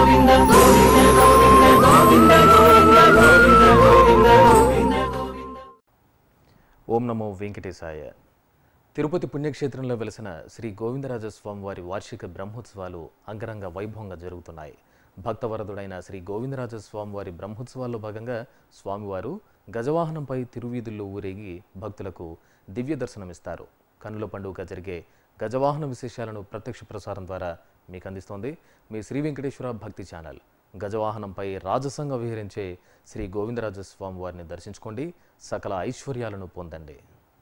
ఓం నమో వెంకటేశాయ తిరుపతి పుణ్యక్షేత్రంలో వెలిసిన శ్రీ గోవిందరాజ స్వామి వారి వార్షిక బ్రహ్మోత్సవాలు అంగరంగ వైభవంగా జరుగుతున్నాయి భక్తవరదుడైన శ్రీ గోవిందరాజ స్వామి వారి బ్రహ్మోత్సవాల్లో భాగంగా స్వామివారు గజవాహనంపై తిరువీధుల్లో ఊరేగి భక్తులకు దివ్య దర్శనమిస్తారు కన్నుల పండుగ జరిగే గజవాహన విశేషాలను ప్రత్యక్ష ప్రసారం ద్వారా మీకు అందిస్తోంది మీ శ్రీ వెంకటేశ్వర భక్తి ఛానల్ గజవాహనంపై రాజసంగా విహరించే శ్రీ గోవిందరాజ స్వామి వారిని దర్శించుకోండి సకల ఐశ్వర్యాలను పొందండి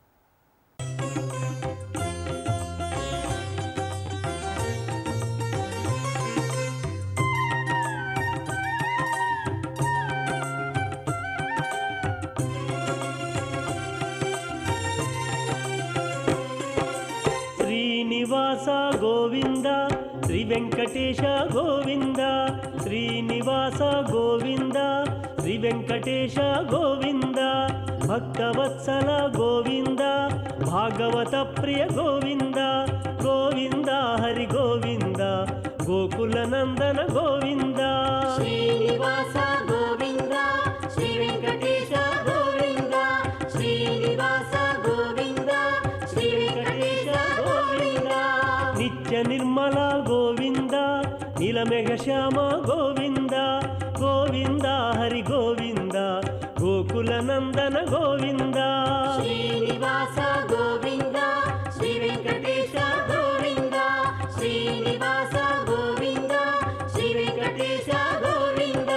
శ్రీనివాస గోవింద శ్రీ వెంకటేశ గోవింద శ్రీనివాస గోవింద శ్రీ వెంకటేశ గోవింద భక్తవత్సల గోవింద భాగవత ప్రియ గోవింద గోవింద హరి గోవింద గోకుల నందన గోవింద శ్రీనివాస గోవింద శ్రీ వెంకటేశ గోవింద శ్రీనివాస గోవింద శ్రీ వెంకటేశ గోవింద నిత్య నిర్మల గోవింద నీలమేఘ శ్యామ గోవింద గోవింద హరి గోవింద గోకుల నందన గోవింద శ్రీనివాస గోవింద శ్రీ వెంకటేశ గోవింద శ్రీనివాస గోవింద శ్రీ వెంకటేశ గోవింద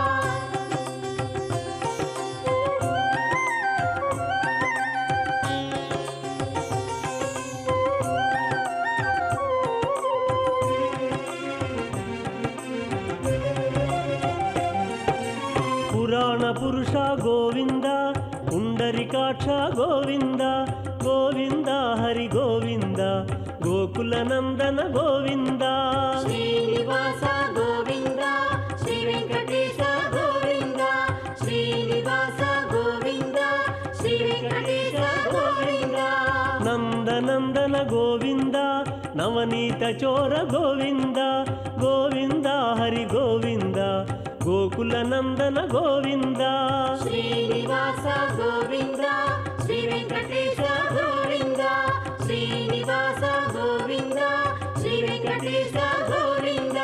పురాణ పురుష గోవింద పుండరికాక్ష గోవింద గోవింద హరి గోవింద గోకుల నందన గోవింద శ్రీనివాస గోవింద శ్రీ వెంకటేశ గోవింద శ్రీనివాస గోవింద శ్రీ వెంకటేశ గోవింద నందనందన గోవింద నవనీత చోర గోవింద గోవింద హరి గోవింద గోకుల నందన గోవింద శ్రీనివాస గోవింద శ్రీ వెంకటేశ గోవింద శ్రీనివాస గోవింద శ్రీ వెంకటేశ గోవింద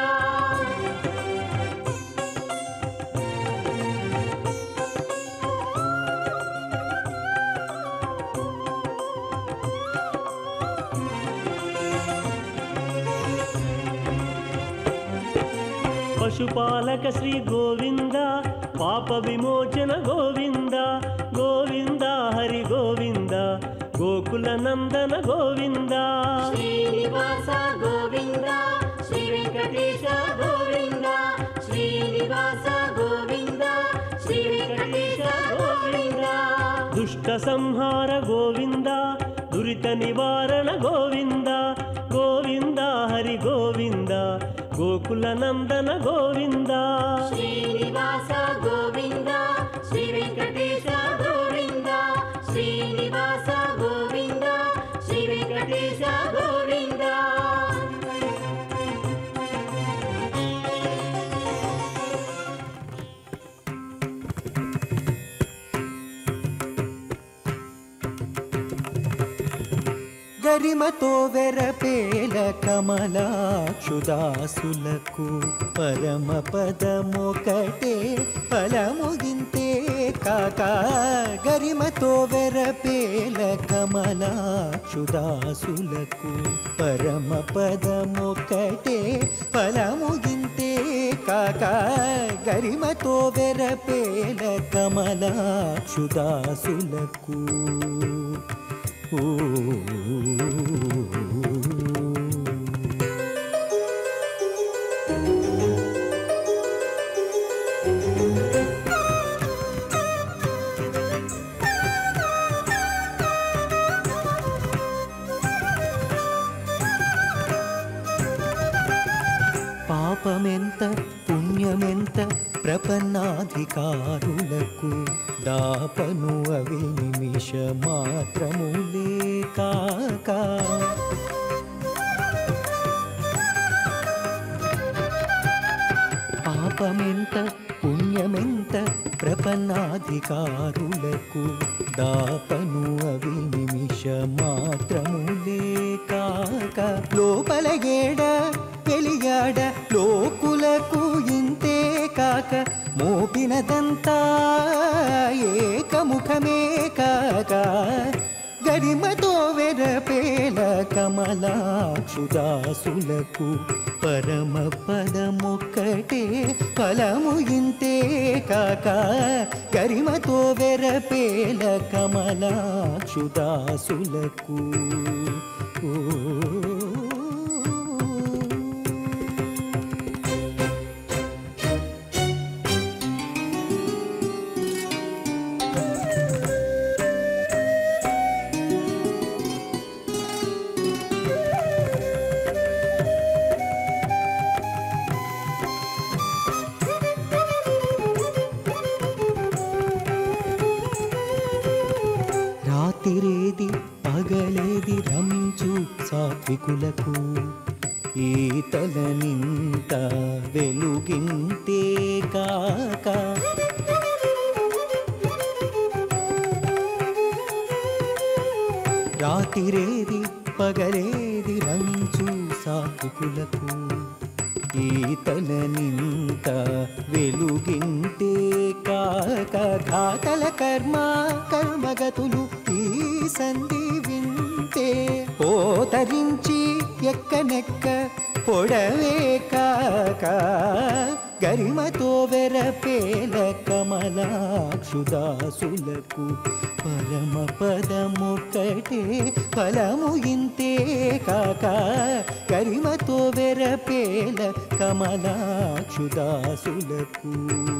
పశుపాలక శ్రీ గోవింద పాప విమోచన గోవింద గోవింద హరి గోవింద గోకుల నందన గోవింద శ్రీనివాస గోవింద శ్రీ వెంకటేశ గోవింద శ్రీనివాస గోవింద శ్రీ వెంకటేశ గోవింద దుష్ట సంహార గోవింద దురిత నివారణ గోవింద గోవింద హరి గోవింద గోకుల నందన గోవింద శ్రీనివాస గోవింద శ్రీ వెంకటేశ గోవింద శ్రీనివాస గోవింద శ్రీ వెంకటేశ గోవింద గరిమతో వెరపేల కమలాక్షుదాసులకు పరమ పదమొకటే ఫలముగింతే కాక గరిమతో వెరపేల కమలాక్షుదాసులకు పరమ పదమొకటే ఫలముగింతే కాక గరిమతో వెరపేల కమలాక్షుదాసులకు పాపమెంత పుణ్యమెంత ప్రపన్నాధికారులకు దాపను అవి నిమిష మాత్రములే కాక పాపమెంత పుణ్యమెంత ప్రపన్నాధికారులకు దాపను అవి నిమిష మాత్రములే కాక లోపల ఏడ వెలియాడ లోకులకు ఇంతే కాక మోపినదంతా ఏకముఖమే కాక గరిమతో వెరపేల కమలాక్షుదాసులకు పరమ పదమొక్కటే ఫలము ఇంతే కాక గరిమతో వెరపేల కమలాక్షుదాసులకు ఓ రాతిరేది పగలేది రమించు సాత్వికులకు ఈతల నింత వెలుగింతే కాక రాతిరేది పగలేది రమించు సాత్వికులకు ఈతల నింత వెలుగింటే కాక ఘాతల కర్మ కర్మగతులు ఈ సంధి వింటే పోతరించి ఎక్కనెక్క పొడవే కాక గరిమతో వెరపేల కమలాక్షుదాసులకు పరమ పదమొక్కటే ఫలము ఇంతే కాక గరిమతో వెరపేల కమలాక్షుదాసులకు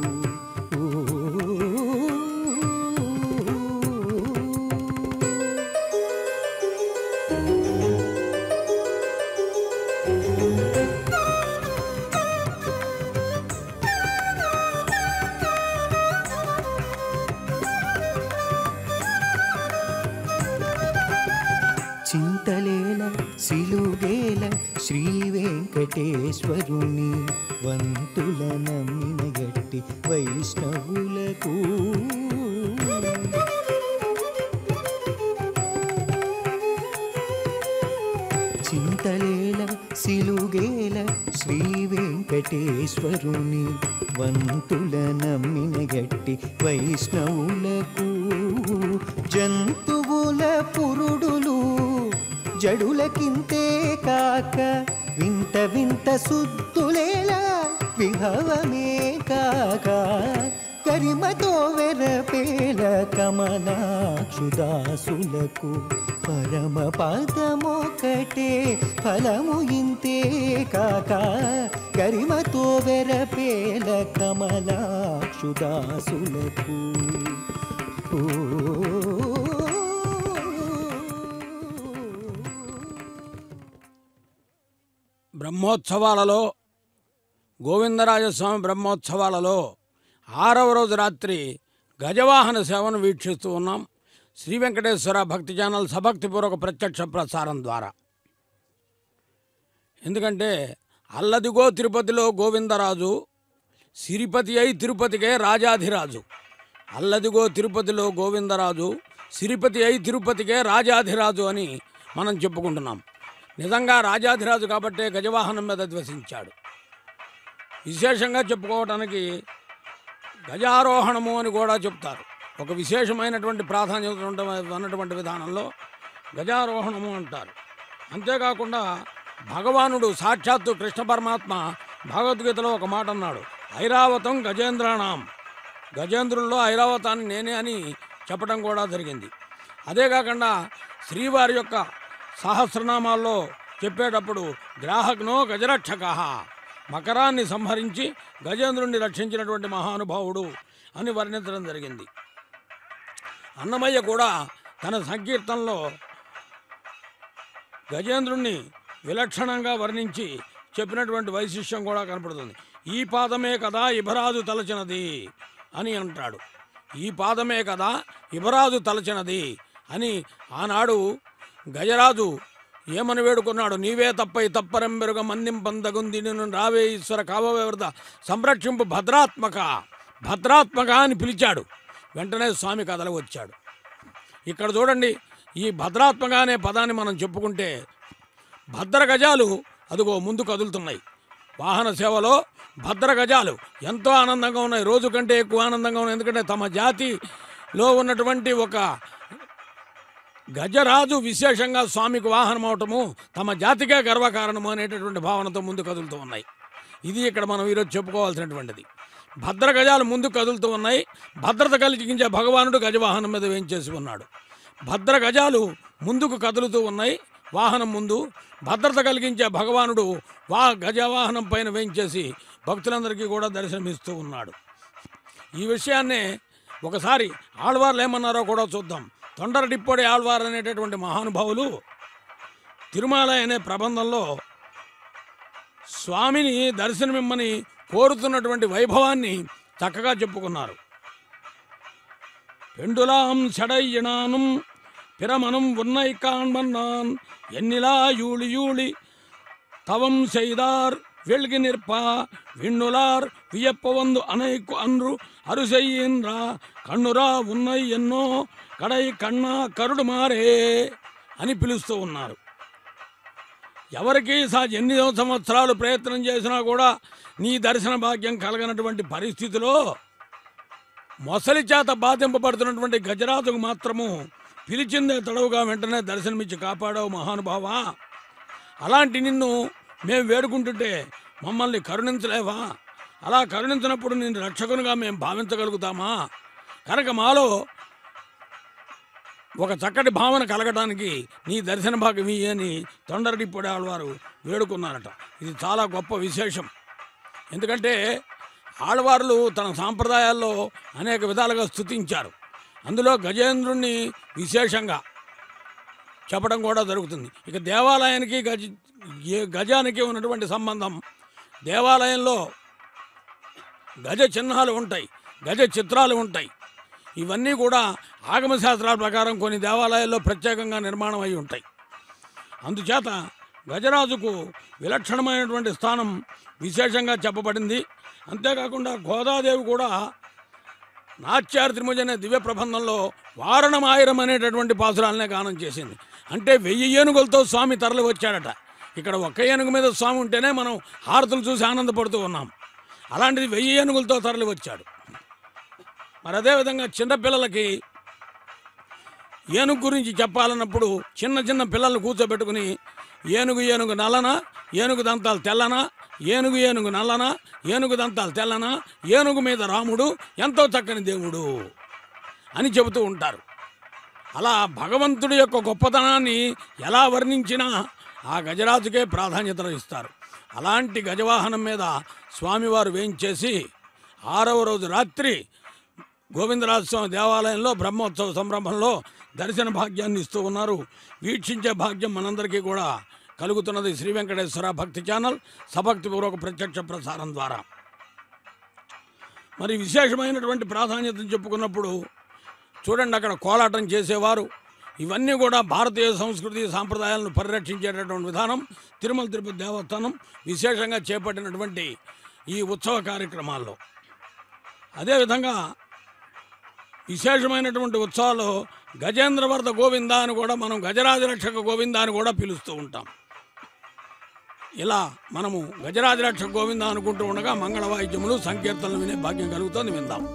చింతలేల సిలుగేల శ్రీ వెంకటేశ్వరుని వంతుల నమ్మిన గట్టి వైష్ణవులకు చింతలేల సిలుగేల శ్రీ వెంకటేశ్వరుని వంతుల నమ్మిన గట్టి వైష్ణవులకు జంతువుల పురుడులు జడులకింతే కాక వింత వింత సుద్దులేలా విభవమే కాక కరిమతో వెరపేల కమలాక్షుదాసులకు పరమ పదమొకటే ఫలము ఇంతే కాక గరిమతో వెరపేల కమలాక్షుదాసులకు బ్రహ్మోత్సవాలలో గోవిందరాజస్వామి బ్రహ్మోత్సవాలలో ఆరవ రోజు రాత్రి గజవాహన సేవను వీక్షిస్తూ ఉన్నాం శ్రీ వెంకటేశ్వర భక్తి ఛానల్ సభక్తిపూర్వక ప్రత్యక్ష ప్రసారం ద్వారా ఎందుకంటే అల్లదిగో తిరుపతిలో గోవిందరాజు సిరిపతి అయి తిరుపతికే రాజాధిరాజు అల్లదిగో తిరుపతిలో గోవిందరాజు సిరిపతి అయి తిరుపతికే రాజాధిరాజు అని మనం చెప్పుకుంటున్నాం నిజంగా రాజాధిరాజు కాబట్టే గజవాహనం మీద ద్వేషించాడు విశేషంగా చెప్పుకోవటానికి గజారోహణము అని కూడా చెప్తారు ఒక విశేషమైనటువంటి ప్రాధాన్యత ఉండ- ఉన్నటువంటి విధానంలో గజారోహణము అంటారు అంతేకాకుండా భగవానుడు సాక్షాత్తు కృష్ణ పరమాత్మ భగవద్గీతలో ఒక మాట అన్నాడు ఐరావతం గజేంద్రాణం గజేంద్రుల్లో ఐరావతాన్ని నేనే అని చెప్పడం కూడా జరిగింది అదే కాకుండా శ్రీవారి యొక్క సహస్రనామాల్లో చెప్పేటప్పుడు గ్రాహక్నో గజరక్షక మకరాన్ని సంహరించి గజేంద్రుణ్ణి రక్షించినటువంటి మహానుభావుడు అని వర్ణించడం జరిగింది అన్నమయ్య కూడా తన సంకీర్తనలో గజేంద్రుణ్ణి విలక్షణంగా వర్ణించి చెప్పినటువంటి వైశిష్యం కూడా కనపడుతుంది ఈ పాదమే కదా ఇభరాజు తలచినది అని అంటాడు ఈ పాదమే కదా ఇభరాజు తలచినది అని ఆనాడు గజరాజు ఏమని వేడుకున్నాడు నీవే తప్పై తప్పరెంబెరుగ మన్నిం పందగుంది నేను రావే ఈశ్వర కావవేవరద సంరక్షింపు భద్రాత్మక భద్రాత్మక అని పిలిచాడు వెంటనే స్వామి కథలు వచ్చాడు ఇక్కడ చూడండి ఈ భద్రాత్మక అనే పదాన్ని మనం చెప్పుకుంటే భద్ర గజాలు అదిగో ముందు కదులుతున్నాయి వాహన సేవలో భద్ర గజాలు ఎంతో ఆనందంగా ఉన్నాయి రోజు కంటే ఎక్కువ ఆనందంగా ఉన్నాయి ఎందుకంటే తమ జాతిలో ఉన్నటువంటి ఒక గజరాజు విశేషంగా స్వామికి వాహనం అవటము తమ జాతికే గర్వకారణము అనేటటువంటి భావనతో ముందు కదులుతూ ఉన్నాయి ఇది ఇక్కడ మనం ఈరోజు చెప్పుకోవాల్సినటువంటిది భద్ర గజాలు ముందు కదులుతూ ఉన్నాయి భద్రత కలిగించే భగవానుడు గజవాహనం మీద వేయించేసి ఉన్నాడు భద్ర గజాలు ముందుకు కదులుతూ ఉన్నాయి వాహనం ముందు భద్రత కలిగించే భగవానుడు వా గజవాహనం పైన వేయించేసి భక్తులందరికీ కూడా దర్శనమిస్తూ ఉన్నాడు ఈ విషయాన్నే ఒకసారి ఆళ్వార్లు ఏమన్నారో కూడా చూద్దాం తొండరడిప్పొడి ఆళ్వార్ అనేటటువంటి మహానుభావులు తిరుమల అనే ప్రబంధంలో స్వామిని దర్శనమిమ్మని కోరుతున్నటువంటి వైభవాన్ని చక్కగా చెప్పుకున్నారు పెండులాం చెడయ్యనానుం பிறமனும் உன்னை காண்பன்னான் எண்ணிலா யூழி யூழி தவம் செய்தார் வெள்கி நிற்பா விண்ணுலார் வியப்பவந்து அனைக்கு அன்று அருசெய்கின்றா కన్నురా ఉన్నై ఎన్నో కడై కన్నా కరుడు మారే అని పిలుస్తూ ఉన్నారు ఎవరికి సా ఎన్ని సంవత్సరాలు ప్రయత్నం చేసినా కూడా నీ దర్శన భాగ్యం కలగనటువంటి పరిస్థితిలో మొసలి చేత బాధింపబడుతున్నటువంటి గజరాజుకు మాత్రము పిలిచిందే తడవుగా వెంటనే దర్శనమిచ్చి కాపాడావు మహానుభావా అలాంటి నిన్ను మేము వేడుకుంటుంటే మమ్మల్ని కరుణించలేవా అలా కరుణించినప్పుడు నేను రక్షకునిగా మేము భావించగలుగుతామా కనుక మాలో ఒక చక్కటి భావన కలగటానికి నీ దర్శన భాగ్యం ఇయ్యి అని తొండరడిప్పొడి ఆళ్వారు వేడుకున్నారట ఇది చాలా గొప్ప విశేషం ఎందుకంటే ఆళ్వార్లు తన సాంప్రదాయాల్లో అనేక విధాలుగా స్తుతించారు అందులో గజేంద్రుణ్ణి విశేషంగా చెప్పడం కూడా జరుగుతుంది ఇక దేవాలయానికి గజ ఏ- గజానికి ఉన్నటువంటి సంబంధం దేవాలయంలో గజ చిహ్నాలు ఉంటాయి గజ చిత్రాలు ఉంటాయి ఇవన్నీ కూడా ఆగమ శాస్త్రాల ప్రకారం కొన్ని దేవాలయాల్లో ప్రత్యేకంగా నిర్మాణం అయి ఉంటాయి అందుచేత గజరాజుకు విలక్షణమైనటువంటి స్థానం విశేషంగా చెప్పబడింది అంతేకాకుండా గోదాదేవి కూడా నాట్యార్ త్రిముజ అనే దివ్య ప్రబంధంలో వారణమాయిరం అనేటటువంటి పాసురాలనే గానం చేసింది అంటే వెయ్యి ఏనుగులతో స్వామి తరలి వచ్చాడట ఇక్కడ ఒక్క ఏనుగు మీద స్వామి ఉంటేనే మనం హారతులు చూసి ఆనందపడుతూ ఉన్నాం అలాంటిది వెయ్యి ఏనుగులతో తరలి వచ్చాడు మరి అదేవిధంగా చిన్నపిల్లలకి ఏనుగు గురించి చెప్పాలన్నప్పుడు చిన్న చిన్న పిల్లల్ని కూర్చోబెట్టుకుని ఏనుగు ఏనుగు నల్లన ఏనుగు దంతాలు తెల్లన ఏనుగు ఏనుగు నల్లన ఏనుగు దంతాలు తెల్లన ఏనుగు మీద రాముడు ఎంతో చక్కని దేవుడు అని చెబుతూ ఉంటారు అలా భగవంతుడి యొక్క గొప్పతనాన్ని ఎలా వర్ణించినా ఆ గజరాజుకే ప్రాధాన్యత ఇస్తారు అలాంటి గజవాహనం మీద స్వామివారు వేయించేసి ఆరవ రోజు రాత్రి గోవిందరాజస్వామి దేవాలయంలో బ్రహ్మోత్సవ సంరంభంలో దర్శన భాగ్యాన్ని ఇస్తూ ఉన్నారు వీక్షించే భాగ్యం మనందరికీ కూడా కలుగుతున్నది శ్రీ వెంకటేశ్వర భక్తి ఛానల్ సభక్తిపూర్వక ప్రత్యక్ష ప్రసారం ద్వారా మరి విశేషమైనటువంటి ప్రాధాన్యతను చెప్పుకున్నప్పుడు చూడండి అక్కడ కోలాటం చేసేవారు ఇవన్నీ కూడా భారతీయ సంస్కృతి సాంప్రదాయాలను పరిరక్షించేటటువంటి విధానం తిరుమల తిరుపతి దేవస్థానం విశేషంగా చేపట్టినటువంటి ఈ ఉత్సవ కార్యక్రమాల్లో అదేవిధంగా విశేషమైనటువంటి ఉత్సవాలు గజేంద్రవర్ధ గోవింద అని కూడా మనం గజరాజ రక్షక గోవింద అని కూడా పిలుస్తూ ఉంటాం ఇలా మనము గజరాజ రక్షక గోవింద అనుకుంటూ ఉండగా మంగళ వాయిద్యములు సంకీర్తనలు వినే భాగ్యం కలుగుతుంది విందాం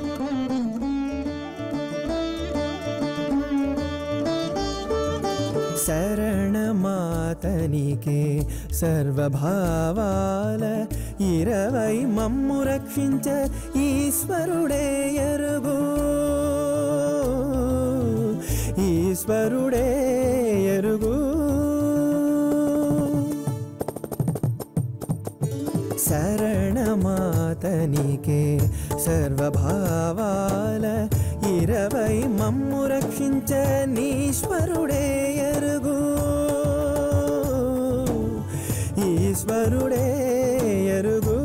శరణమాతనికే సర్వభావాల ఇరవై మమ్ము రక్షించ ఈశ్వరుడే ఎరుగు ఈశ్వరుడే ఎరుగు శరణమాతనికే సర్వభావాల ఇరవై మమ్ము రక్షించ నీశ్వరుడే ఎరుగు ఈశ్వరుడే ఎరుగు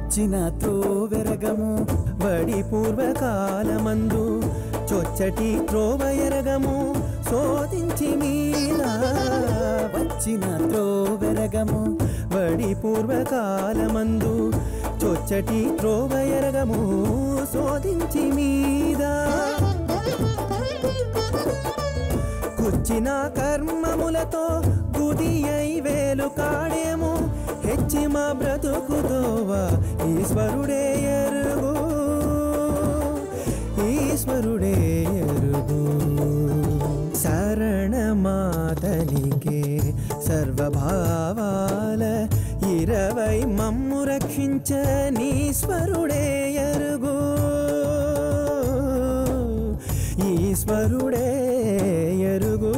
వచ్చిన త్రోవెరగము వడి పూర్వకాలమందు చొచ్చటి త్రోవ ఎరగము శోధించి మీద వచ్చిన త్రోవెరగము వడి పూర్వకాలమందు చొచ్చటి త్రోవ ఎరగము శోధించి మీద కూర్చిన కర్మములతో గుది అయి వేలు కాడేమో హెచ్చి మా బ్రతుకుతోవా ఈశ్వరుడే ఎరుగు ఈశ్వరుడే ఎరుగు శరణమాతనికే సర్వభావాల ఇరవై మమ్ము రక్షించ నీశ్వరుడే ఎరుగు ఈశ్వరుడే ఎరుగు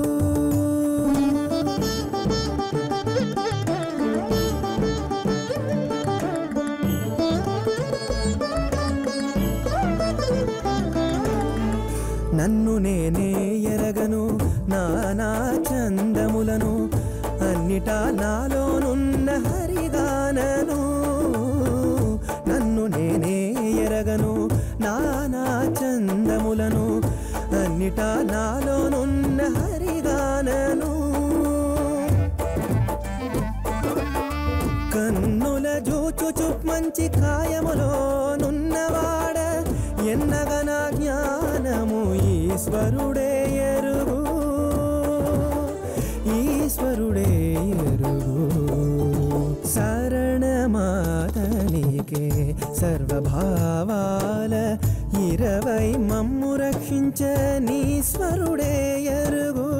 నన్ను నేనే ఎరగను నానా చందములను అన్నిటా నాలోనున్న హరిగానను నన్ను నేనే ఎరగను నానా చందములను అన్నిటా నాలోనున్న హరిగానను కన్నుల జూచుచు మంచి కాయములో నున్నవాడ ఎన్నగన జ్ఞానము ఈశ్వరుడే ఎరుగు ఈశ్వరుడే ఎరుగు శరణమాతనికే సర్వభావాల ఇరవై మమ్ము రక్షించ నీశ్వరుడే ఎరుగు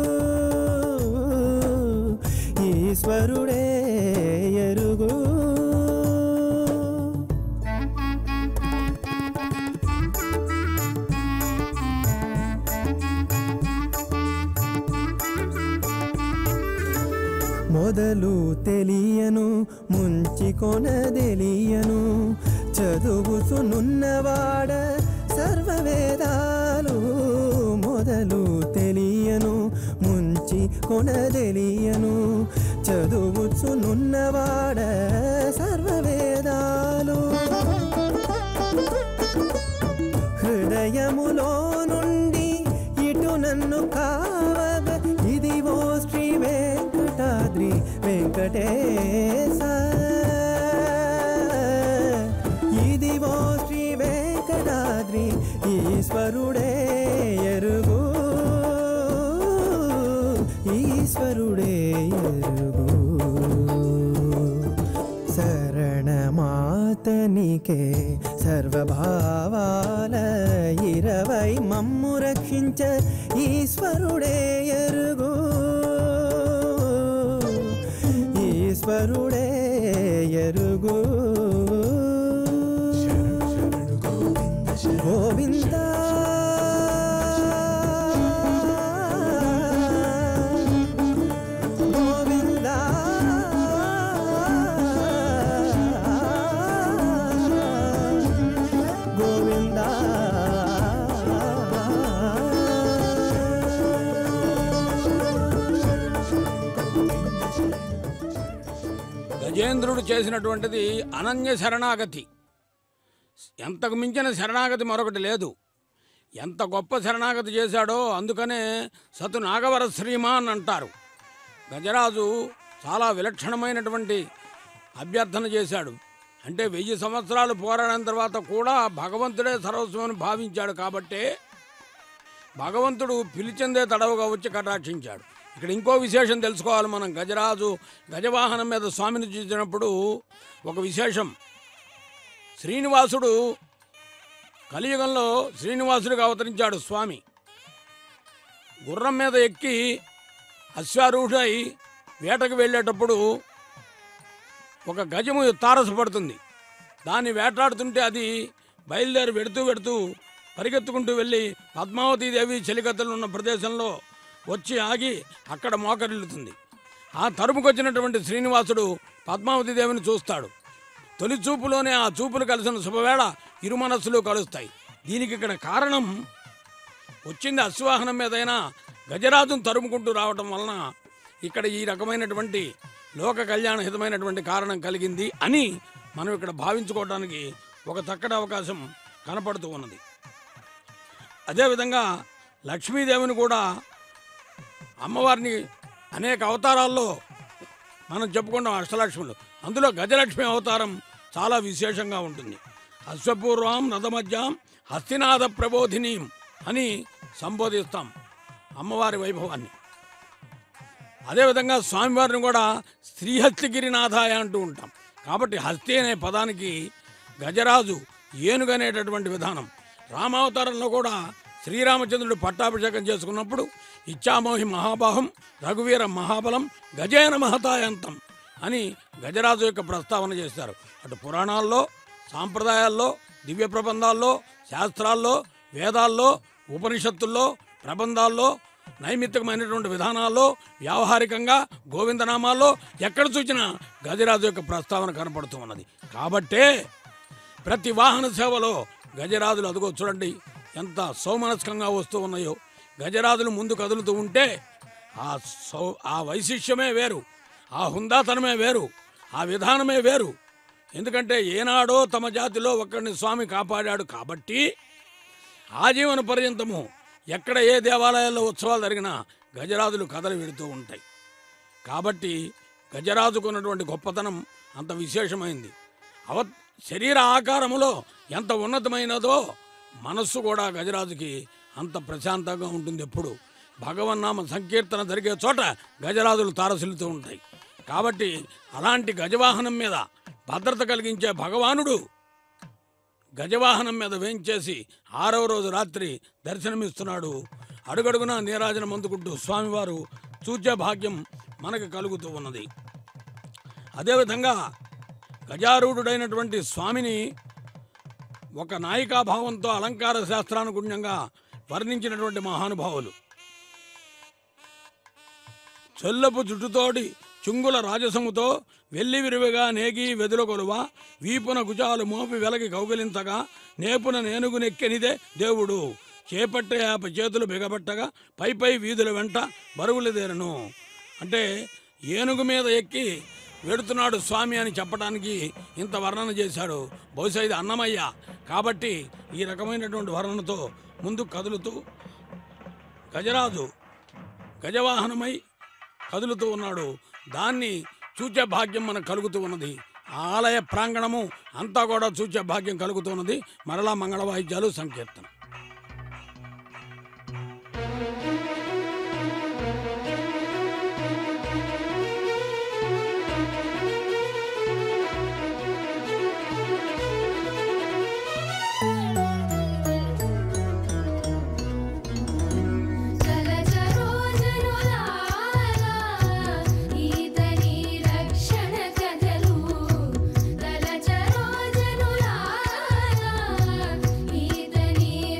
ఈశ్వరుడే ఎరుగు మొదలు తెలియను ముంచి కొనదెలియను చదువుతునున్నవాడ సర్వవేదాలు మొదలు తెలియను ముంచి కొనదెలియను చదువుచునున్నవాడ సర్వవేదాలు హృదయములో నుండి ఇటు నన్ను కావగ ఇదివో శ్రీ వెంకటాద్రి వెంకటేశ ఇదివో శ్రీ వెంకటాద్రి ఈశ్వరుడే ఎరుగు ఈశ్వరుడే ఎరుగు శరణమాతనికే సర్వభావాల ఇరవై మమ్ము రక్షించ ఈశ్వరుడే ఎరుగు ఈశ్వరుడే ఎరుగు గోవింద గోవింద గోవింద గజేంద్రుడు చేసినటువంటిది అనన్య శరణాగతి ఎంతకు మించిన శరణాగతి మరొకటి లేదు ఎంత గొప్ప శరణాగతి చేశాడో అందుకనే సతు నాగవర శ్రీమాన్ అంటారు గజరాజు చాలా విలక్షణమైనటువంటి అభ్యర్థన చేశాడు అంటే వెయ్యి సంవత్సరాలు పోరాడిన తర్వాత కూడా భగవంతుడే సర్వస్వమని భావించాడు కాబట్టే భగవంతుడు పిలిచిందే తడవుగా వచ్చి కటాక్షించాడు ఇక్కడ ఇంకో విశేషం తెలుసుకోవాలి మనం గజరాజు గజవాహనం మీద స్వామిని చూసినప్పుడు ఒక విశేషం శ్రీనివాసుడు కలియుగంలో శ్రీనివాసుడిగా అవతరించాడు స్వామి గుర్రం మీద ఎక్కి అశ్వారూఢై వేటకు వెళ్ళేటప్పుడు ఒక గజము తారసపడుతుంది దాన్ని వేటాడుతుంటే అది బయలుదేరి వెడుతూ వెడుతూ పరిగెత్తుకుంటూ వెళ్ళి పద్మావతి దేవి చెలికత్తలు ఉన్న ప్రదేశంలో వచ్చి ఆగి అక్కడ మోకరిల్లుతుంది ఆ తరుముకొచ్చినటువంటి శ్రీనివాసుడు పద్మావతి దేవిని చూస్తాడు తొలి చూపులోనే ఆ చూపులు కలిసిన శుభవేళ ఇరు మనస్సులు కలుస్తాయి దీనికి ఇక్కడ కారణం వచ్చింది అశ్వాహనం మీదైనా గజరాజును తరుముకుంటూ రావటం వలన ఇక్కడ ఈ రకమైనటువంటి లోక కళ్యాణ హితమైనటువంటి కారణం కలిగింది అని మనం ఇక్కడ భావించుకోవడానికి ఒక చక్కటి అవకాశం కనపడుతూ ఉన్నది అదేవిధంగా లక్ష్మీదేవిని కూడా అమ్మవారిని అనేక అవతారాల్లో మనం చెప్పుకుంటాం అష్టలక్ష్ములు అందులో గజలక్ష్మి అవతారం చాలా విశేషంగా ఉంటుంది అశ్వపూర్వం నదమధ్యాం హస్తినాథ ప్రబోధినీం అని సంబోధిస్తాం అమ్మవారి వైభవాన్ని అదేవిధంగా స్వామివారిని కూడా శ్రీహస్తిగిరినాథాయ అంటూ ఉంటాం కాబట్టి హస్తి అనే పదానికి గజరాజు ఏనుగు అనేటటువంటి విధానం రామావతారంలో కూడా శ్రీరామచంద్రుడు పట్టాభిషేకం చేసుకున్నప్పుడు ఇచ్చామోహి మహాబాహం రఘువీర మహాబలం గజేన మహతాయంతం అని గజరాజు యొక్క ప్రస్తావన చేశారు అటు పురాణాల్లో సాంప్రదాయాల్లో దివ్య ప్రబంధాల్లో శాస్త్రాల్లో వేదాల్లో ఉపనిషత్తుల్లో ప్రబంధాల్లో నైమిత్తికమైనటువంటి విధానాల్లో వ్యావహారికంగా గోవిందనామాల్లో ఎక్కడ చూసినా గజరాజు యొక్క ప్రస్తావన కనపడుతూ ఉన్నది కాబట్టే ప్రతి వాహన సేవలో గజరాజులు అదిగో చూడండి ఎంత సౌమనస్కంగా వస్తూ ఉన్నాయో గజరాజులు ముందు కదులుతూ ఉంటే ఆ సౌ ఆ వైశిష్యమే వేరు ఆ హుందాతనమే వేరు ఆ విధానమే వేరు ఎందుకంటే ఏనాడో తమ జాతిలో ఒకరిని స్వామి కాపాడాడు కాబట్టి ఆజీవన పర్యంతము ఎక్కడ ఏ దేవాలయాల్లో ఉత్సవాలు జరిగినా గజరాజులు కథలు వెడుతూ ఉంటాయి కాబట్టి గజరాజుకు ఉన్నటువంటి గొప్పతనం అంత విశేషమైంది అవ శరీర ఆకారములో ఎంత ఉన్నతమైనదో మనస్సు కూడా గజరాజుకి అంత ప్రశాంతంగా ఉంటుంది ఎప్పుడు భగవన్నామ సంకీర్తన జరిగే చోట గజరాజులు తారసిల్లుతూ ఉంటాయి కాబట్టి అలాంటి గజవాహనం మీద భద్రత కలిగించే భగవానుడు గజవాహనం మీద వేయించేసి ఆరవ రోజు రాత్రి దర్శనమిస్తున్నాడు అడుగడుగునా నీరాజనం అందుకుంటూ స్వామివారు చూచే భాగ్యం మనకు కలుగుతూ ఉన్నది అదేవిధంగా గజారూఢుడైనటువంటి స్వామిని ఒక నాయికాభావంతో అలంకార శాస్త్రానుగుణ్యంగా వర్ణించినటువంటి మహానుభావులు చొల్లపు జుట్టుతోటి చుంగుల రాజసముతో వెల్లి విరివిగా నేగి వెదుల కొలువ వీపున కుచాలు మోపి వెలగి కౌగిలించగా నేపున నేనుగు నెక్కెనిదే దేవుడు చేపట్టే యాప చేతులు బిగబట్టగా పై పై వీధుల వెంట బరువులదేరను అంటే ఏనుగు మీద ఎక్కి వెడుతున్నాడు స్వామి అని చెప్పడానికి ఇంత వర్ణన చేశాడు బహుశా ఇది అన్నమయ్య కాబట్టి ఈ రకమైనటువంటి వర్ణనతో ముందుకు కదులుతూ గజరాజు గజవాహనమై కదులుతూ ఉన్నాడు దాన్ని చూచే భాగ్యం మనకు కలుగుతూ ఉన్నది ఆ ఆలయ ప్రాంగణము అంతా కూడా చూచే భాగ్యం కలుగుతున్నది మరలా మంగళ వాయిద్యాలు సంకీర్తన జలచరోజనులారా ఈతని రక్షణ కథలు జలచరోజనులారా ఈతని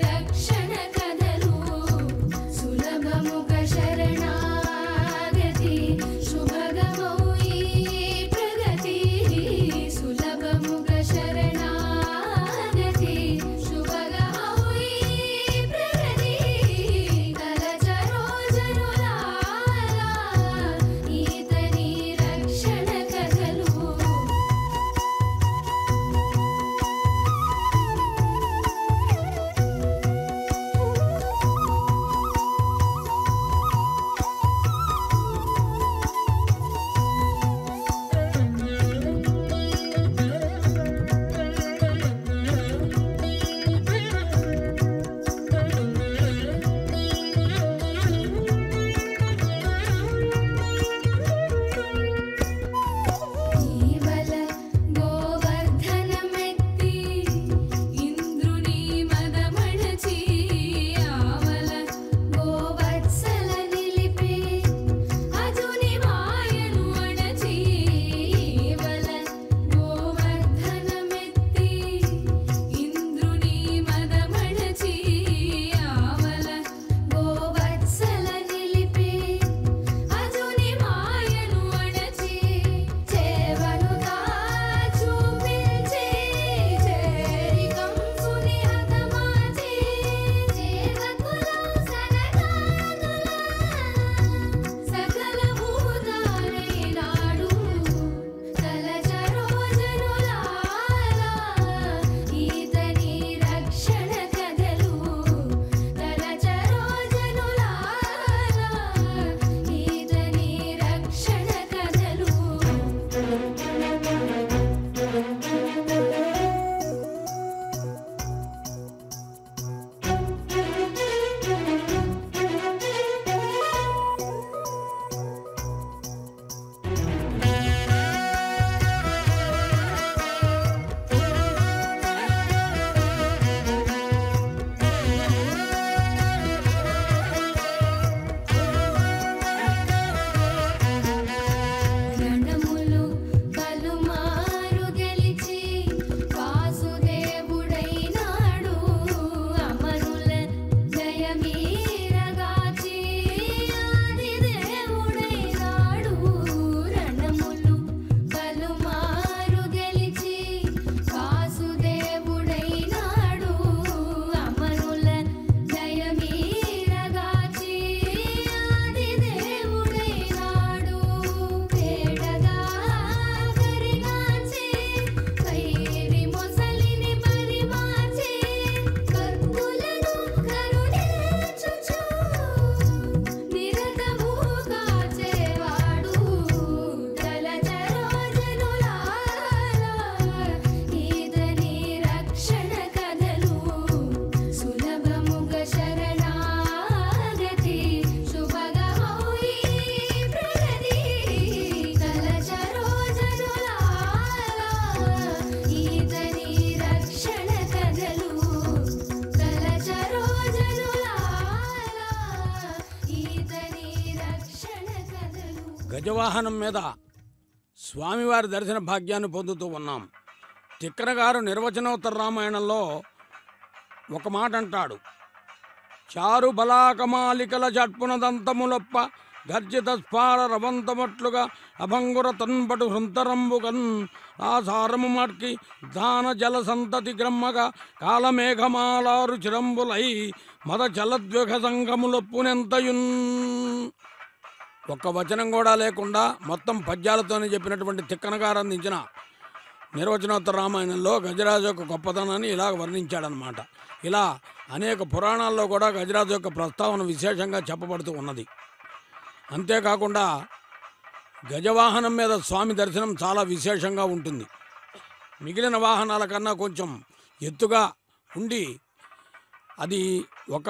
గజవాహనం మీద స్వామివారి దర్శన భాగ్యాన్ని పొందుతూ ఉన్నాం తిక్కన గారు నిర్వచనోత్తర రామాయణంలో ఒక మాట అంటాడు చారు బలాకమాలికల చట్పునదంతములొప్ప గర్జిత స్పార రవంతమట్లుగా అభంగుర తన్పటు హృంతరంబుగన్ ఆ సారము మట్కి దాన జల సంతతి గ్రమ్మగా కాలమేఘమాలారు చిరంబులై మద జలద్వేగ సంగములొప్పునెంతయున్ ఒక్క వచనం కూడా లేకుండా మొత్తం పద్యాలతోనే చెప్పినటువంటి తిక్కనగారు అందించిన నిర్వచనోత్తర రామాయణంలో గజరాజు యొక్క గొప్పతనాన్ని ఇలా వర్ణించాడనమాట ఇలా అనేక పురాణాల్లో కూడా గజరాజు యొక్క ప్రస్తావన విశేషంగా చెప్పబడుతూ ఉన్నది అంతేకాకుండా గజవాహనం మీద స్వామి దర్శనం చాలా విశేషంగా ఉంటుంది మిగిలిన వాహనాల కన్నా కొంచెం ఎత్తుగా ఉండి అది ఒక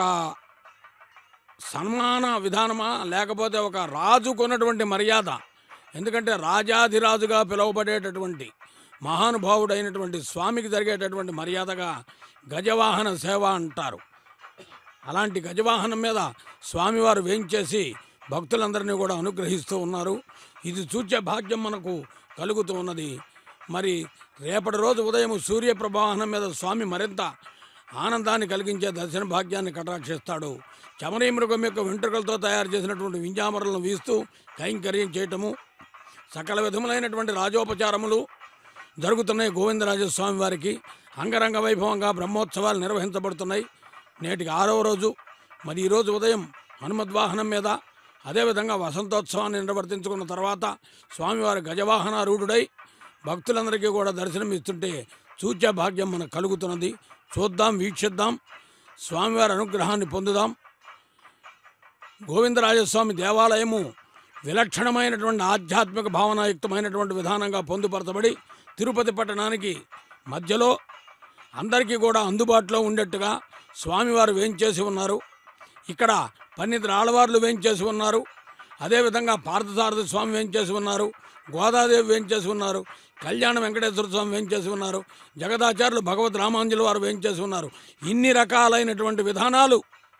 సన్మాన విధానమా లేకపోతే ఒక రాజు కొన్నటువంటి మర్యాద ఎందుకంటే రాజాధిరాజుగా పిలువబడేటటువంటి మహానుభావుడైనటువంటి స్వామికి జరిగేటటువంటి మర్యాదగా గజవాహన సేవ అంటారు అలాంటి గజవాహనం మీద స్వామివారు వేయించేసి భక్తులందరినీ కూడా అనుగ్రహిస్తూ ఉన్నారు ఇది చూచే భాగ్యం మనకు కలుగుతూ ఉన్నది మరి రేపటి రోజు ఉదయం సూర్యప్రభాహనం మీద స్వామి మరింత ఆనందాన్ని కలిగించే దర్శన భాగ్యాన్ని కటాక్షిస్తాడు చమరీ మృగం యొక్క వెంట్రుకలతో తయారు చేసినటువంటి వింజామరలను వీస్తూ కైంకర్యం చేయటము సకల విధములైనటువంటి రాజోపచారములు జరుగుతున్నాయి గోవిందరాజస్వామి వారికి అంగరంగ వైభవంగా బ్రహ్మోత్సవాలు నిర్వహించబడుతున్నాయి నేటికి ఆరవ రోజు మరి ఈరోజు ఉదయం హనుమద్వాహనం మీద అదేవిధంగా వసంతోత్సవాన్ని నిర్వర్తించుకున్న తర్వాత స్వామివారి గజవాహనారూఢుడై భక్తులందరికీ కూడా దర్శనం ఇస్తుంటే చూచే భాగ్యం మనకు కలుగుతున్నది చూద్దాం వీక్షిద్దాం స్వామివారి అనుగ్రహాన్ని పొందుదాం గోవిందరాజస్వామి దేవాలయము విలక్షణమైనటువంటి ఆధ్యాత్మిక భావనాయుక్తమైనటువంటి విధానంగా పొందుపరచబడి తిరుపతి పట్టణానికి మధ్యలో అందరికీ కూడా అందుబాటులో ఉండేట్టుగా స్వామివారు వేయించేసి ఉన్నారు ఇక్కడ పన్నిద్దరు ఆడవార్లు వేయించేసి ఉన్నారు అదేవిధంగా పార్థసారథి స్వామి వేయించేసి ఉన్నారు గోదాదేవి వేయించేసి ఉన్నారు కళ్యాణ వెంకటేశ్వర స్వామి వేయించేసి ఉన్నారు జగదాచార్యులు భగవద్ రామాంజుల వారు వేయించేసి ఉన్నారు ఇన్ని రకాలైనటువంటి విధానాలు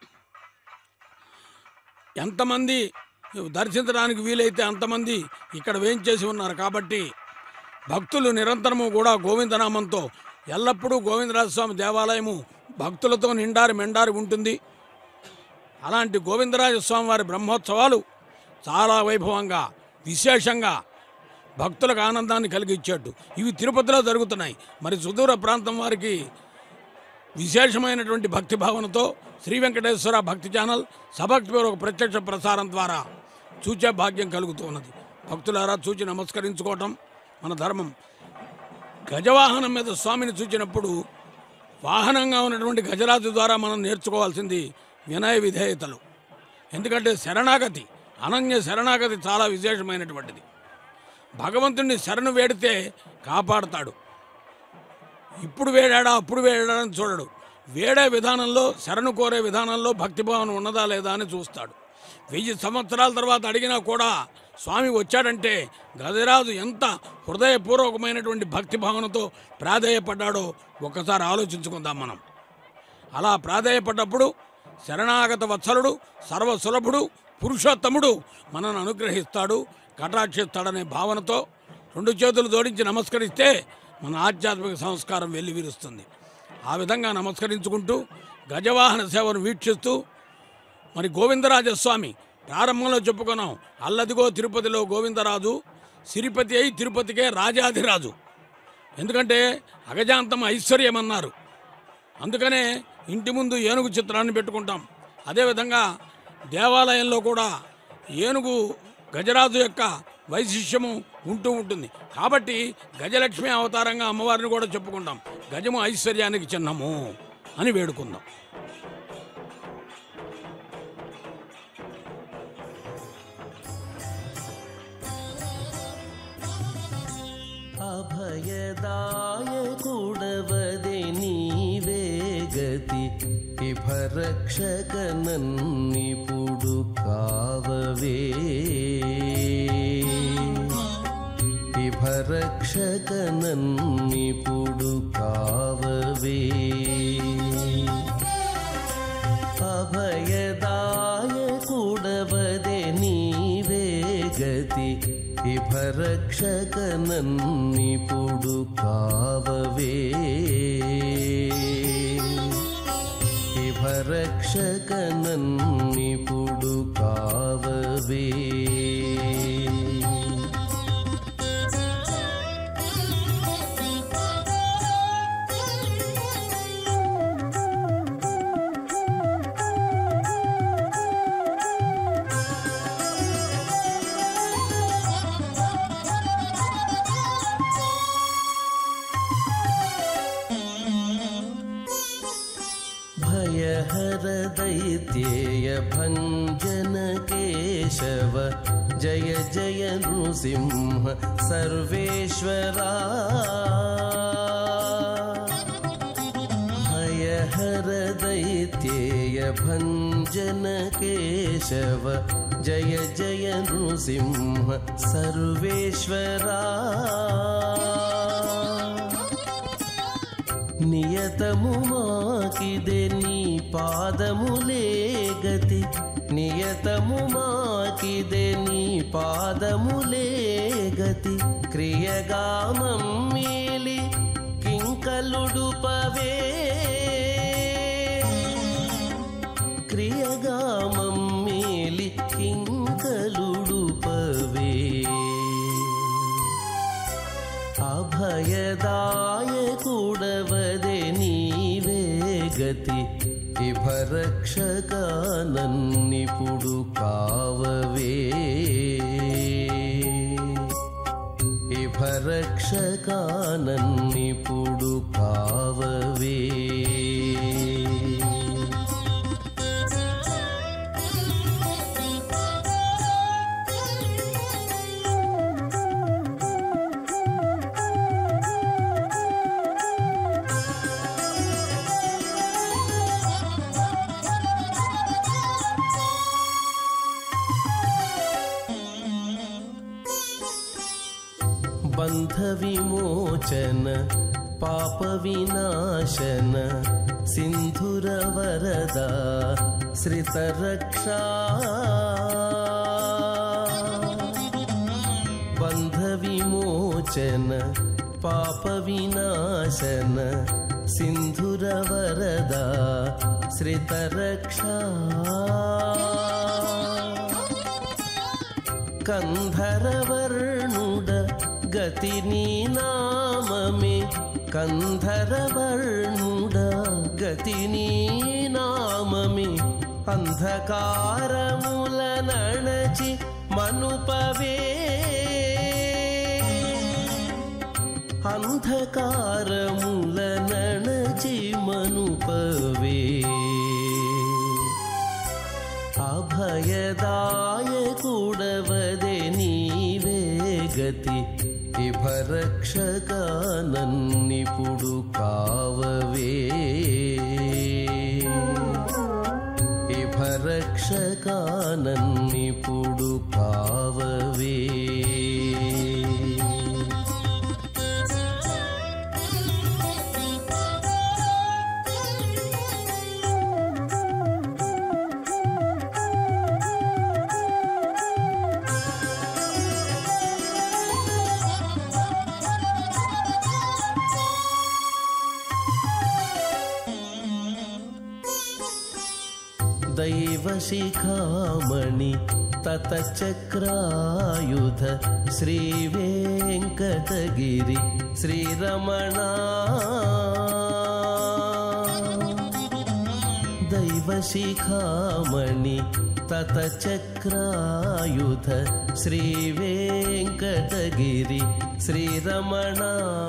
ఎంతమంది దర్శించడానికి వీలైతే అంతమంది ఇక్కడ వేయించేసి ఉన్నారు కాబట్టి భక్తులు నిరంతరము కూడా గోవిందనామంతో ఎల్లప్పుడూ గోవిందరాజస్వామి దేవాలయము భక్తులతో నిండారి మెండారి ఉంటుంది అలాంటి గోవిందరాజస్వామి వారి బ్రహ్మోత్సవాలు చాలా వైభవంగా విశేషంగా భక్తులకు ఆనందాన్ని కలిగించేట్టు ఇవి తిరుపతిలో జరుగుతున్నాయి మరి సుదూర ప్రాంతం వారికి విశేషమైనటువంటి భక్తి భావనతో శ్రీ వెంకటేశ్వర భక్తి ఛానల్ సభక్తిపూర్వక ప్రత్యక్ష ప్రసారం ద్వారా చూచే భాగ్యం కలుగుతూ ఉన్నది భక్తులారా చూచి నమస్కరించుకోవటం మన ధర్మం గజవాహనం మీద స్వామిని చూచినప్పుడు వాహనంగా ఉన్నటువంటి గజరాజు ద్వారా మనం నేర్చుకోవాల్సింది వినయ విధేయతలు ఎందుకంటే శరణాగతి అనన్య శరణాగతి చాలా విశేషమైనటువంటిది భగవంతుణ్ణి శరణు వేడితే కాపాడతాడు ఇప్పుడు వేడాడా అప్పుడు వేడాడా అని చూడడు వేడే విధానంలో శరణు కోరే విధానంలో భక్తిభావన ఉన్నదా లేదా అని చూస్తాడు వెయ్యి సంవత్సరాల తర్వాత అడిగినా కూడా స్వామి వచ్చాడంటే గజరాజు ఎంత హృదయపూర్వకమైనటువంటి భక్తి భావనతో ప్రాధేయపడ్డాడో ఒక్కసారి ఆలోచించుకుందాం మనం అలా ప్రాధేయపడ్డప్పుడు శరణాగత వత్సలుడు సర్వసులభుడు పురుషోత్తముడు మనను అనుగ్రహిస్తాడు కటాక్షిస్తాడనే భావనతో రెండు చేతులు జోడించి నమస్కరిస్తే మన ఆధ్యాత్మిక సంస్కారం వెల్లివిరుస్తుంది ఆ విధంగా నమస్కరించుకుంటూ గజవాహన సేవను వీక్షిస్తూ మరి గోవిందరాజస్వామి ప్రారంభంలో చెప్పుకున్నాం అల్లదిగో తిరుపతిలో గోవిందరాజు సిరిపతి అయి తిరుపతికే రాజాధిరాజు ఎందుకంటే అగజాంతం ఐశ్వర్యం అన్నారు అందుకనే ఇంటి ముందు ఏనుగు చిత్రాన్ని పెట్టుకుంటాం అదేవిధంగా దేవాలయంలో కూడా ఏనుగు గజరాజు యొక్క వైశిష్యము ఉంటూ ఉంటుంది కాబట్టి గజలక్ష్మి అవతారంగా అమ్మవారిని కూడా చెప్పుకుంటాం గజము ఐశ్వర్యానికి చిహ్నము అని వేడుకుందాం అభయదాయకుడవదే నీవే గతి ఇభరక్షకనన్నిపుడు కావవే ఇభరక్షకనన్నిపుడు కావవే అభయదాయకుడవదే నీవే గతి ఇభరక్షక నన్నిపుడు కావవే ఇభరక్షక నన్నిపుడు కావవే भयहर दैत्येय भञ्जन केशव जय जय नृसिंह सर्वेश्वरा भयहर दैत्येय भञ्जन केशव जय जय नृसिंह सर्वेश्वरा నియతము మాకిదే నీ పాదములే గతి నియతము మాకిదే నీ పాదములే గతి క్రియగామం మేలి కింకలుడు పవే క్రియగామం మేలి కింకలుడు పవే అభయదాయకుడవదే నీవే గతి ఇభరక్షక నన్నిపుడు కావవే ఇభరక్షక నన్నిపుడు కావవే बन्धविमोचन पापविनाशन सिन्धुरवरदा श्रितरक्षा बन्धविमोचन पापविनाशन सिन्धुरवरदा श्रितरक्षा కంధరవర్ణుడ గతి నీ నామమే కంధరవర్ణుడ గతి నీ నామమే అంధకారముల నణచి మనుపవే అంధకారముల నణచి మనుపవే అభయదాయకుడవదే నీవే గతి ఇభరక్షక నన్నిపుడు కావవే ఇభరక్షక నన్నిపుడు కావవే दैवशिखामणि ततचक्रायुध श्रीवेङ्कटगिरि श्रीरमणा दैवशिखामणि ततचक्रायुध श्रीवेङ्कटगिरि श्रीरमणा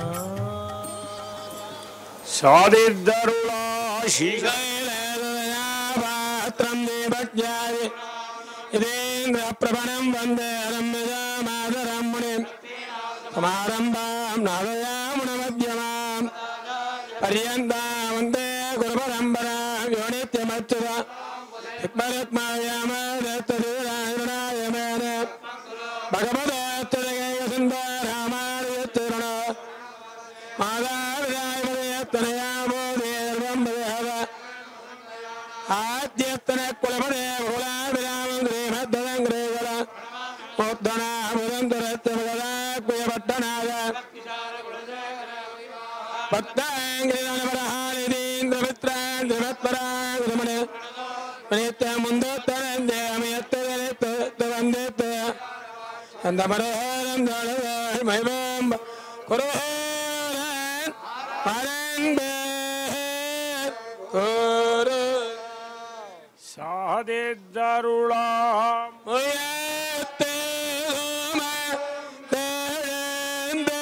పాత్రం దేవజ్ఞారి ఇదేంద్ర ప్రభణం వందే రమ్యమాదరం మునిం సమారంభాం నాదయామున మధ్యమాం పర్యంతాం వందే గురు పరంపరాం యో నిత్యమచ్యుత హిత్మరత్మాయామేన భగవదత్తుడగైక సుందరామారుణ మాదావిరాయమదయత్తనయామో దేవం దేవ ఆద్యత్తన కులపదే కులాభిరామం శ్రీమద్దం గ్రేగల ముద్దనాముదంతరత్త రమణే నిత్య ముందు తరందే అమయత్త వందే అంత మనోహరం మహిమం కురోహరన్ పరందే కురు సాధిద్దరుళాం ఉయత్తే హోమ తరందే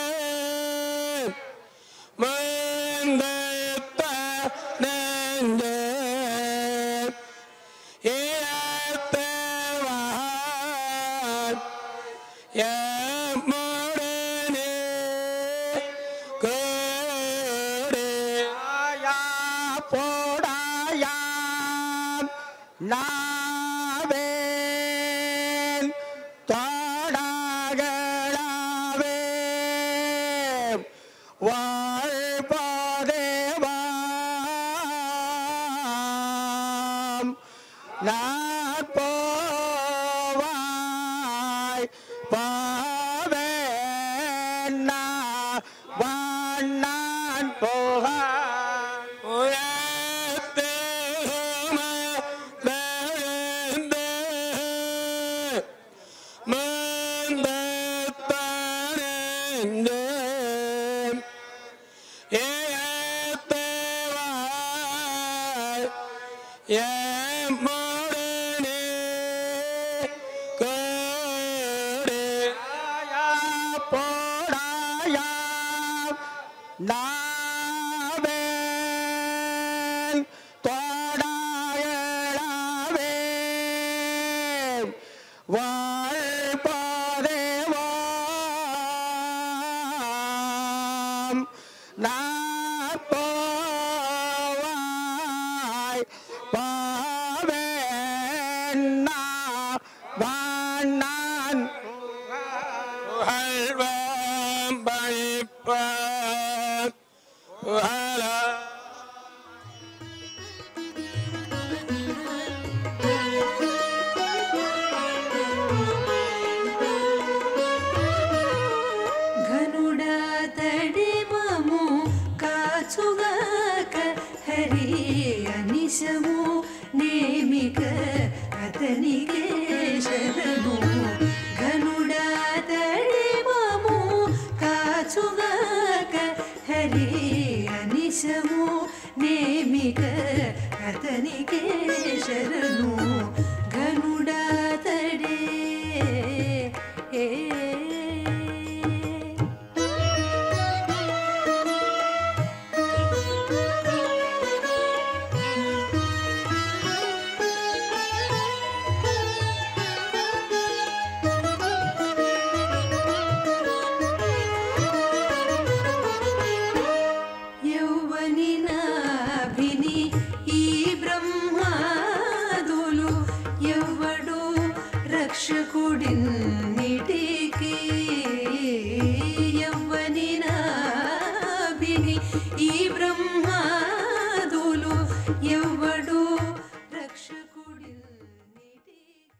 మందత్త నందే ఇయత్తే వహన్ యముడనే కోడే ఆయా పోడాయా നാവേൻ തോടകളാവേ വാഴ്പദേവാം നാപ്പോവായ് പാവേന്ന വണ്ണാൻ പോകാൻ നാവേൻ തോടായളവേ വാഴ്പദേവാം നാപ്പോവായ് പാവേന്ന വാണ്ണാൻ ഹൽവാം പഴിപ്പാൻ ഹല ఘనుడా తడిమము కాచుగాక హరి అనిశము నేమిక అతనికే శరణు ఘనుడా తడిమము కాచుగాక హరి అనిశము నేమిక అతనికే శరణు ఘనుడా తడే ఏ యౌవని నాభిని ఈ బ్రహ్మాదులు ఎవ్వడు రక్షకుడిన్నిటికి యవ్వని నాభిని ఈ బ్రహ్మాదులు ఎవ్వడు రక్షకుడిన్నిటికి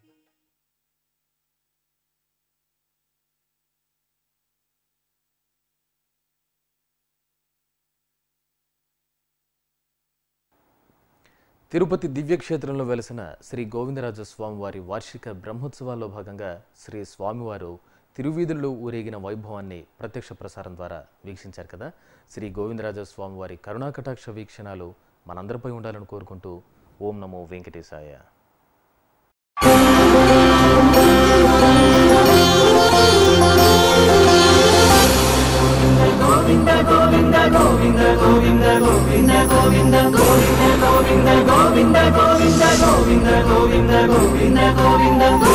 తిరుపతి దివ్యక్షేత్రంలో వెలసిన శ్రీ గోవిందరాజ స్వామివారి వార్షిక బ్రహ్మోత్సవాల్లో భాగంగా శ్రీ స్వామివారు తిరువీధుల్లో ఊరేగిన వైభవాన్ని ప్రత్యక్ష ప్రసారం ద్వారా వీక్షించారు కదా శ్రీ గోవిందరాజ స్వామివారి కరుణాకటాక్ష వీక్షణాలు మనందరిపై ఉండాలని కోరుకుంటూ ఓం నమో వెంకటేశాయ గోవింద గోవింద గోవింద గోవింద గోవింద గోవింద గోవింద